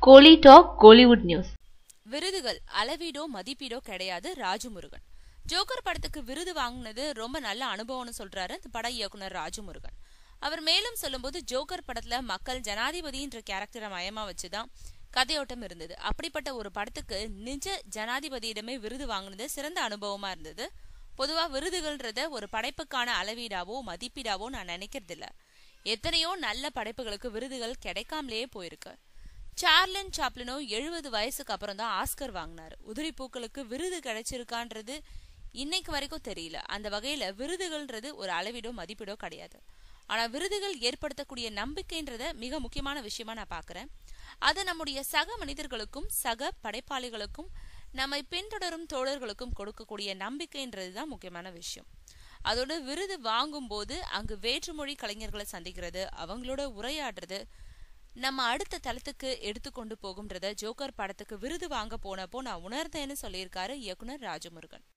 கோலி talk Kollywood news விருதுகள் அளவீடோ மதிப்பீடோ கிடையாது Rajamurugan joker படத்துக்கு விருது வாங்கினது ரொம்ப நல்ல அனுபவம்னு சொல்றாரு அந்த பட இயக்குனர் ராஜமுருகன் அவர் மேலும் சொல்லும்போது ஜோக்கர் படத்துல மக்கள் ஜனாதிபதின்ற கேரக்டரை மயமா வச்சுதான் கதையோட்டம் இருந்தது அப்படிப்பட்ட ஒரு படத்துக்கு நிஜ ஜனாதிபதியிடமே விருது வாங்கினது சிறந்த அனுபவமா இருந்தது பொதுவா விருதுகள்ன்றத ஒரு படைப்புக்கான அளவீடாவோ மதிப்பீடாவோ நான் நினைக்கிறது இல்ல எத்தனையோ நல்ல படைப்புகளுக்கு விருதுகள் கிடைக்காமலேயே போயிருக்கு சார்லன் சாப்ளினோ எழுபது வயசுக்கு அப்புறம் தான் ஆஸ்கர் வாங்கினாரு உதிரி பூக்களுக்கு விருது கிடைச்சிருக்கான்றது இன்னைக்கு வரைக்கும் தெரியல அந்த வகையில விருதுகள்ன்றது ஒரு அளவீடோ மதிப்பீடோ கிடையாது ஆனா விருதுகள் ஏற்படுத்தக்கூடிய நம்பிக்கைன்றத மிக முக்கியமான விஷயமா நான் பாக்குறேன் அது நம்முடைய சக மனிதர்களுக்கும் சக படைப்பாளிகளுக்கும் நம்மை பின்தொடரும் தோழர்களுக்கும் கொடுக்கக்கூடிய நம்பிக்கைன்றது தான் முக்கியமான விஷயம் அதோட விருது வாங்கும் போது அங்கு வேற்றுமொழி கலைஞர்களை சந்திக்கிறது அவங்களோட உரையாடுறது நம்ம அடுத்த தளத்துக்கு எடுத்துக்கொண்டு போகும்ன்றத ஜோக்கர் படத்துக்கு விருது வாங்க போனப்போ நான் உணர்ந்தேன்னு சொல்லியிருக்காரு இயக்குனர் ராஜமுருகன்